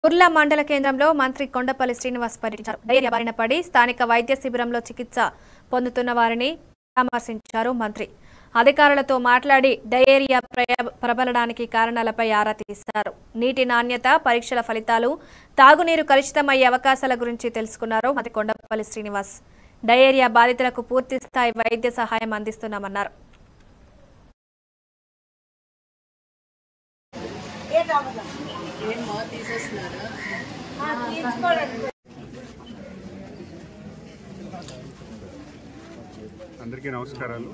కుర్లా మండల కేంద్రంలో మంత్రి కొండపల్లి శ్రీనివాస్ పర్యటించారు డయేరియా బారిన పడి స్థానిక వైద్య శిబిరంలో చికిత్స పొందుతున్న వారిని పరామర్శించారు మంత్రి అధికారులతో మాట్లాడి డయేరియా ప్రయ- ప్రబలడానికి కారణాలపై ఆరా తీశారు నీటి నాణ్యత పరీక్షల ఫలితాలు తాగునీరు కలుషితమయ్యే అవకాశాల గురించి తెలుసుకున్నారు మంత్రి కొండపల్లి శ్రీనివాస్ డయేరియా బాధితులకు పూర్తి స్థాయి వైద్య సహాయం అందిస్తున్నామన్నారు అందరికీ నమస్కారాలు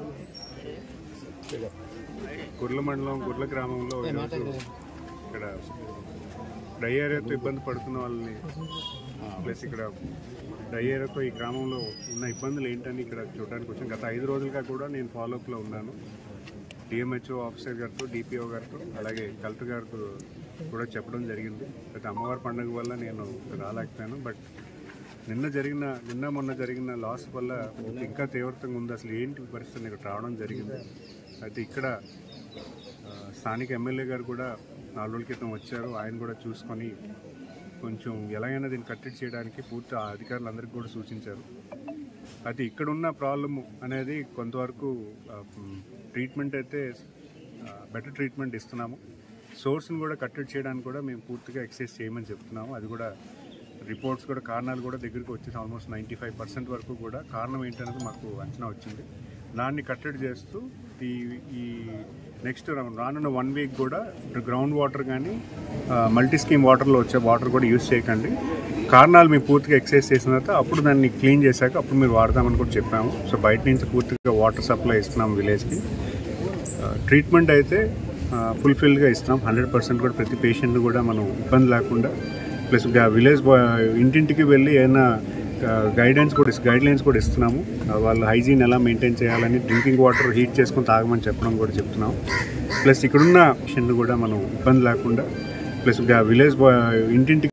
గుర్ల మండలం గుర్ల గ్రామంలో ఈరోజు ఇక్కడ డయేరియాతో ఇబ్బంది పడుతున్న వాళ్ళని ప్లస్ ఇక్కడ డయేరియాతో ఈ గ్రామంలో ఉన్న ఇబ్బందులు ఏంటని ఇక్కడ చూడడానికి వచ్చాను గత ఐదు రోజులుగా కూడా నేను ఫాలోఅప్లో ఉన్నాను డిఎంహెచ్ఓ ఆఫీసర్ గారితో డిపిఓ గారితో అలాగే కలెక్టర్ గారితో కూడా చెప్పడం జరిగింది అయితే అమ్మవారి పండుగ వల్ల నేను రాలేకపోయాను బట్ నిన్న జరిగిన నిన్న మొన్న జరిగిన లాస్ వల్ల ఇంకా తీవ్రతంగా ఉంది అసలు ఏంటి పరిస్థితి ఇక్కడ రావడం జరిగింది అయితే ఇక్కడ ఆ, స్థానిక ఎమ్మెల్యే గారు కూడా నాలుగు రోజుల క్రితం వచ్చారు ఆయన కూడా చూసుకొని కొంచెం ఎలాగైనా దీన్ని కట్టడి చేయడానికి పూర్తి ఆ అధికారులందరికీ కూడా సూచించారు అయితే ఇక్కడ ఉన్న ప్రాబ్లమ్ అనేది కొంతవరకు ట్రీట్మెంట్ అయితే బెటర్ ట్రీట్మెంట్ ఇస్తున్నాము సోర్స్ని కూడా కట్టడి చేయడానికి కూడా మేము పూర్తిగా ఎక్సైజ్ చేయమని చెప్తున్నాము అది కూడా రిపోర్ట్స్ కూడా కారణాలు కూడా దగ్గరికి వచ్చేసి ఆల్మోస్ట్ నైంటీ ఫైవ్ పర్సెంట్ వరకు కూడా కారణం ఏంటనేది మాకు అంచనా వచ్చింది దాన్ని కట్టడి చేస్తూ ఈ ఈ నెక్స్ట్ రానున్న వన్ వీక్ కూడా గ్రౌండ్ వాటర్ కానీ మల్టీ స్కీమ్ వాటర్లో వచ్చే వాటర్ కూడా యూస్ చేయకండి కారణాలు మేము పూర్తిగా ఎక్సైజ్ చేసిన తర్వాత అప్పుడు దాన్ని క్లీన్ చేశాక అప్పుడు మీరు వాడదామని కూడా చెప్పాము సో బయట నుంచి పూర్తిగా వాటర్ సప్లై ఇస్తున్నాం విలేజ్కి ట్రీట్మెంట్ అయితే ఫుల్ఫిల్గా ఇస్తున్నాం హండ్రెడ్ పర్సెంట్ కూడా ప్రతి పేషెంట్ కూడా మనం ఇబ్బంది లేకుండా ప్లస్ విలేజ్ ఇంటింటికి వెళ్ళి ఏదైనా గైడెన్స్ కూడా గైడ్ లైన్స్ కూడా ఇస్తున్నాము ఆ, వాళ్ళు హైజీన్ ఎలా మెయింటైన్ చేయాలని డ్రింకింగ్ వాటర్ హీట్ చేసుకొని తాగమని చెప్పడం కూడా చెప్తున్నాం ప్లస్ ఇక్కడున్న పేషెంట్ కూడా మనం ఇబ్బంది లేకుండా ప్లస్ విలేజ్ ఇంటింటికి